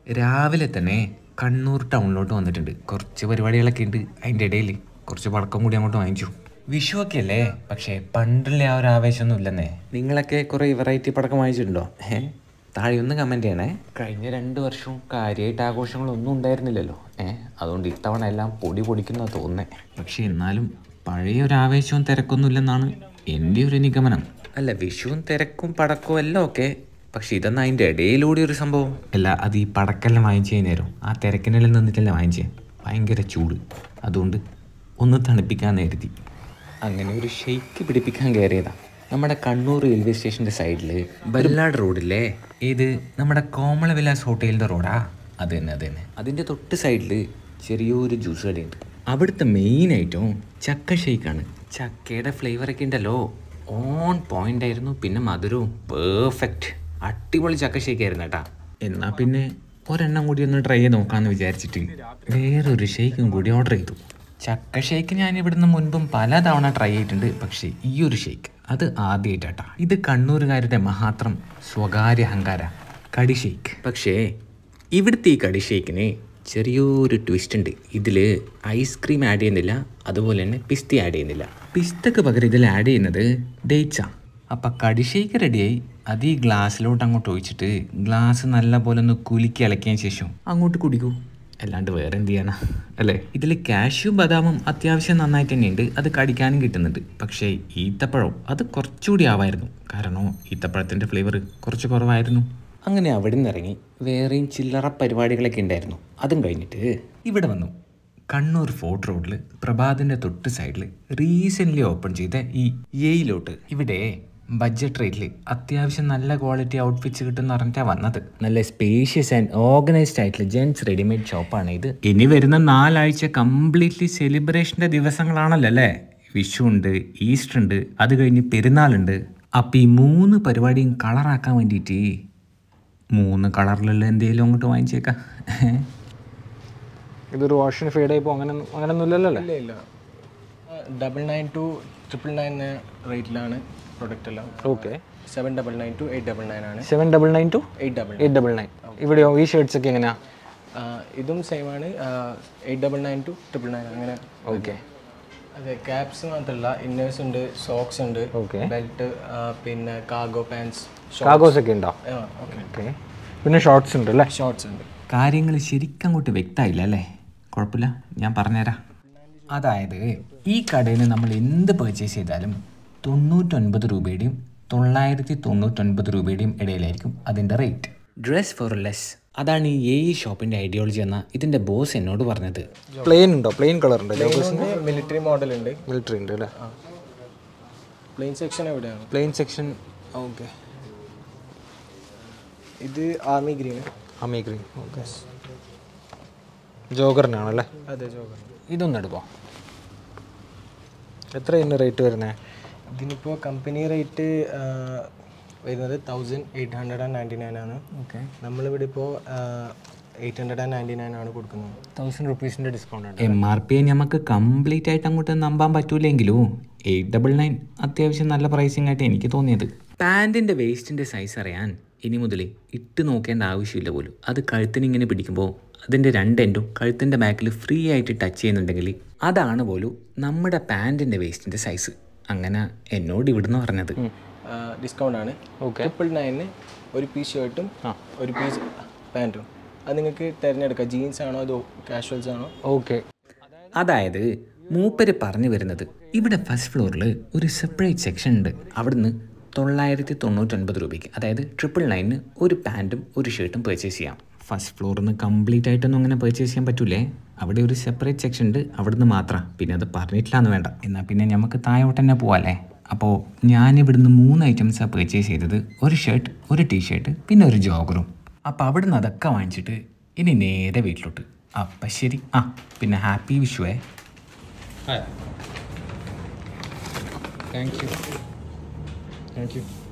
രാവിലെ തന്നെ കണ്ണൂർ ടൗണിലോട്ട് വന്നിട്ടുണ്ട് കുറച്ച് പരിപാടികളൊക്കെ ഉണ്ട് അതിൻ്റെ ഇടയിൽ കുറച്ച് പടക്കം കൂടി അങ്ങോട്ട് വാങ്ങിച്ചു വിഷു ഒക്കെ അല്ലേ പക്ഷേ പണ്ടുള്ള ആ ഒരു ആവേശമൊന്നും ഇല്ലെന്നേ നിങ്ങളൊക്കെ കുറേ വെറൈറ്റി പടക്കം വാങ്ങിച്ചിട്ടുണ്ടോ ഏ താഴെ ഒന്ന് കമൻറ്റ് ചെയ്യണേ കഴിഞ്ഞ രണ്ട് വർഷവും കാര്യമായിട്ട് ആഘോഷങ്ങളൊന്നും ഉണ്ടായിരുന്നില്ലല്ലോ ഏ അതുകൊണ്ട് ഇത്തവണ എല്ലാം പൊടി പൊടിക്കുന്ന തോന്നുന്നേ പക്ഷേ എന്നാലും പഴയ ഒരു ആവേശവും തിരക്കൊന്നും ഇല്ലെന്നാണ് എൻ്റെ ഒരു നിഗമനം അല്ല വിഷുവും തിരക്കും പടക്കവും എല്ലാം ഒക്കെ പക്ഷെ ഇതെന്നാ അതിൻ്റെ ഇടയിലൂടെ ഒരു സംഭവം അല്ല അത് ഈ പടക്കെല്ലാം വാങ്ങിച്ചു നേരം ആ തിരക്കിനെല്ലാം നിന്നിട്ടല്ലേ വാങ്ങിച്ചേ ഭയങ്കര ചൂട് അതുകൊണ്ട് ഒന്ന് തണുപ്പിക്കാൻ കരുതി അങ്ങനെ ഒരു ഷെയ്ക്ക് പിടിപ്പിക്കാൻ കയറിയതാ നമ്മുടെ കണ്ണൂർ റെയിൽവേ സ്റ്റേഷൻ്റെ സൈഡിൽ ബല്ലാട് റോഡില്ലേ ഏത് നമ്മുടെ കോമള വിലാസ് ഹോട്ടലിൻ്റെ റോഡാ അത് തന്നെ അത് തന്നെ അതിൻ്റെ തൊട്ട് സൈഡിൽ ചെറിയൊരു ജ്യൂസ് കടയുണ്ട് അവിടുത്തെ മെയിൻ ഐറ്റം ചക്ക ഷെയ്ക്കാണ് ചക്കയുടെ ഫ്ലേവറൊക്കെ ഉണ്ടല്ലോ ഓൺ പോയിന്റ് ആയിരുന്നു പിന്നെ മധുരവും പെർഫെക്റ്റ് അടിപൊളി ചക്ക ഷേക്കായിരുന്നു കേട്ടാ എന്നാ പിന്നെ ഒരെണ്ണം കൂടി ഒന്ന് ട്രൈ ചെയ്ത് നോക്കാമെന്ന് വിചാരിച്ചിട്ട് വേറൊരു ഷേക്കും കൂടി ഓർഡർ ചെയ്തു ചക്ക ഷേക്ക് ഞാൻ ഇവിടുന്ന് മുൻപും പല തവണ ട്രൈ ചെയ്തിട്ടുണ്ട് പക്ഷേ ഈ ഒരു ഷേക്ക് അത് ആദ്യമായിട്ടാട്ടാ ഇത് കണ്ണൂരുകാരുടെ മാത്രം സ്വകാര്യ അഹങ്കാര കടി ഷേക്ക് പക്ഷേ ഇവിടുത്തെ ഈ കടി ഷേക്കിന് ചെറിയൊരു ട്വിസ്റ്റ് ഉണ്ട് ഇതിൽ ഐസ്ക്രീം ആഡ് ചെയ്യുന്നില്ല അതുപോലെ തന്നെ പിസ്തി ആഡ് ചെയ്യുന്നില്ല പിസ്തക്ക് പകരം ഇതിൽ ആഡ് ചെയ്യുന്നത് ഡേറ്റ്സാ അപ്പം കടിഷേക്ക് റെഡിയായി അത് ഈ ഗ്ലാസ്സിലോട്ട് അങ്ങോട്ട് ഒഴിച്ചിട്ട് ഗ്ലാസ് നല്ല പോലെ ഒന്ന് കുലുക്കി ഇളക്കിയതിന് ശേഷം അങ്ങോട്ട് കുടിക്കൂ അല്ലാണ്ട് വേറെ എന്ത് ചെയ്യാനാ അല്ലേ ഇതിൽ കാഷ്യൂ ബദാമും അത്യാവശ്യം നന്നായിട്ട് തന്നെയുണ്ട് അത് കടിക്കാനും കിട്ടുന്നുണ്ട് പക്ഷേ ഈത്തപ്പഴം അത് കുറച്ചുകൂടി ആവായിരുന്നു കാരണം ഈത്തപ്പഴത്തിൻ്റെ ഫ്ലേവർ കുറച്ച് കുറവായിരുന്നു അങ്ങനെ അവിടെ നിന്ന് ഇറങ്ങി വേറെയും ചില്ലറ പരിപാടികളൊക്കെ ഉണ്ടായിരുന്നു അതും കഴിഞ്ഞിട്ട് ഇവിടെ വന്നു കണ്ണൂർ ഫോർട്ട് റോഡിൽ പ്രഭാതിൻ്റെ തൊട്ട് സൈഡിൽ റീസെൻ്റ്ലി ഓപ്പൺ ചെയ്ത ഈ എയിലോട്ട് ഇവിടെ ബഡ്ജറ്റ് റേറ്റിൽ അത്യാവശ്യം നല്ല ക്വാളിറ്റി ഔട്ട്ഫിറ്റ്സ് കിട്ടുന്ന പറഞ്ഞിട്ടാണ് വന്നത് നല്ല സ്പേഷ്യസ് ആൻഡ് ഓർഗനൈസ്ഡ് ആയിട്ടുള്ള ജെൻസ് റെഡിമെയ്ഡ് ഷോപ്പാണ് ഇത് ഇനി വരുന്ന നാലാഴ്ച കംപ്ലീറ്റ്ലി സെലിബ്രേഷൻ്റെ ദിവസങ്ങളാണല്ലോ അല്ലേ വിഷു ഉണ്ട് ഈസ്റ്റർ ഉണ്ട് അത് കഴിഞ്ഞ് പെരുന്നാളുണ്ട് അപ്പം ഈ മൂന്ന് പരിപാടിയും കളറാക്കാൻ വേണ്ടിയിട്ട് മൂന്ന് കളറിലുള്ള എന്തെങ്കിലും അങ്ങോട്ട് വാങ്ങിച്ചേക്കാം ഇതൊരു വാഷിന് ഫെയ്ഡ് ആയി പോകും അങ്ങനെ അങ്ങനെയൊന്നും ഇല്ലല്ലോ അല്ലേ ഇല്ല ഇല്ല double nine two triple nine റേറ്റിലാണ് പ്രൊഡക്റ്റ് എല്ലാം okay seven double nine two eight double nine ആണ് seven double nine two eight double eight double nine ഇവിടെയോ ഈ ഷർട്ട്സ് ഒക്കെ എങ്ങനെയാ ഇതും സെയിം ആണ് eight double nine two triple nine അങ്ങനെ ഓക്കെ അതെ ക്യാപ്സ് മാത്രമല്ല ഇന്നേഴ്സ് ഉണ്ട് സോക്സ് ഉണ്ട് ഓക്കെ ബെൽറ്റ് പിന്നെ കാർഗോ പാൻസ് കാഗോസ് ഒക്കെ ഉണ്ടോ ഓക്കെ ഓക്കെ പിന്നെ ഷോർട്സ് ഉണ്ട് അല്ലേ ഷോർട്സ് ഉണ്ട് കാര്യങ്ങൾ ശരിക്കും അങ്ങോട്ട് വ്യക്തമായില്ല അല്ലേ കുഴപ്പമില്ല ഞാൻ പറഞ്ഞുതരാം അതായത് ഈ കടയിൽ നിന്ന് നമ്മൾ എന്ത് പർച്ചേസ് ചെയ്താലും തൊണ്ണൂറ്റൊൻപത് രൂപയുടെയും തൊള്ളായിരത്തി തൊണ്ണൂറ്റൊൻപത് രൂപയുടെയും ഇടയിലായിരിക്കും അതിൻ്റെ റേറ്റ് ഡ്രസ് ഫോർ ലെസ് അതാണ് ഈ ഈ ഷോപ്പിൻ്റെ ഐഡിയോളജി എന്ന ഇതിൻ്റെ ബോസ് എന്നോട് പറഞ്ഞത് പ്ലെയിൻ ഉണ്ടോ പ്ലെയിൻ കളർ ഉണ്ട് ലോഗോസിന് മിലിറ്ററി മോഡൽ ഉണ്ട് മിലിറ്ററി ഉണ്ട് അല്ലേ പ്ലെയിൻ സെക്ഷൻ എവിടെയാണ് പ്ലെയിൻ സെക്ഷൻ ഓക്കെ ഇത് army green army green okay ജോഗറിനാണല്ലേ അതെ ജോഗർ ഇതൊന്നും എടുക്കോ എത്ര ഇന്ന് റേറ്റ് വരുന്നത് ഇതിനിപ്പോൾ കമ്പനി റേറ്റ് വരുന്നത് thousand eight hundred and ninety nine ആണ് ഓക്കെ നമ്മളിവിടെ ഇപ്പോൾ eight hundred and ninety nine ആണ് കൊടുക്കുന്നത് തൗസൻഡ് റുപ്പീസിൻ്റെ ഡിസ്കൗണ്ട് ഉണ്ട് എം ആർ പി നമുക്ക് കംപ്ലീറ്റ് ആയിട്ട് അങ്ങോട്ട് നമ്പാൻ പറ്റൂലെങ്കിലും എയ്റ്റ് ഡബിൾ നയൻ അത്യാവശ്യം നല്ല പ്രൈസിങ് ആയിട്ട് എനിക്ക് തോന്നിയത് പാൻറ്റിൻ്റെ വേസ്റ്റിൻ്റെ സൈസ് അറിയാൻ ഇനി മുതൽ ഇട്ട് നോക്കേണ്ട ആവശ്യമില്ല പോലും അത് കഴുത്തിന് ഇങ്ങനെ പിടിക്കുമ്പോൾ അതിൻ്റെ രണ്ട് എൻഡും കഴുത്തിൻ്റെ ബാക്കിൽ ഫ്രീ ആയിട്ട് ടച്ച് ചെയ്യുന്നുണ്ടെങ്കിൽ അതാണ് പോലും നമ്മുടെ പാൻറ്റിൻ്റെ വേസ്റ്റിൻ്റെ സൈസ് അങ്ങനെ എന്നോട് ഇവിടുന്ന് പറഞ്ഞത് ഡിസ്കൗണ്ട് ആണ് ഓക്കെ ട്രിപ്പിൾ നയനിന് ഒരു പീസ് ഷർട്ടും ഒരു പീസ് പാൻറ്റും അത് നിങ്ങൾക്ക് തിരഞ്ഞെടുക്കാം ജീൻസ് ആണോ അതോ കാഷ്വൽസ് ആണോ ഓക്കെ അതായത് മൂപ്പര് പറഞ്ഞു വരുന്നത് ഇവിടെ ഫസ്റ്റ് ഫ്ലോറിൽ ഒരു സെപ്പറേറ്റ് സെക്ഷൻ ഉണ്ട് അവിടുന്ന് തൊള്ളായിരത്തി തൊണ്ണൂറ്റൊൻപത് രൂപയ്ക്ക് അതായത് ട്രിപ്പിൾ നയനിന് ഒരു പാൻറ്റും ഒരു ഷർട്ടും പർച്ചേസ് ചെയ്യാം ഫസ്റ്റ് ഫ്ലോറിൽ നിന്ന് കംപ്ലീറ്റ് ആയിട്ടൊന്നും അങ്ങനെ പർച്ചേസ് ചെയ്യാൻ പറ്റൂലേ അവിടെ ഒരു സെപ്പറേറ്റ് സെക്ഷൻ ഉണ്ട് അവിടുന്ന് മാത്രം പിന്നെ അത് പറഞ്ഞിട്ടില്ല എന്ന് വേണ്ട എന്നാൽ പിന്നെ നമുക്ക് താഴോട്ട് തന്നെ പോവാല്ലേ അപ്പോൾ ഞാൻ ഇവിടുന്ന് മൂന്ന് ഐറ്റംസാണ് പർച്ചേസ് ചെയ്തത് ഒരു ഷർട്ട് ഒരു ടീ ഷർട്ട് പിന്നെ ഒരു ജോഗറും അപ്പോൾ അവിടുന്ന് അതൊക്കെ വാങ്ങിച്ചിട്ട് ഇനി നേരെ വീട്ടിലോട്ട് അപ്പം ശരി ആ പിന്നെ ഹാപ്പി വിഷുവേ താങ്ക് യു താങ്ക് യു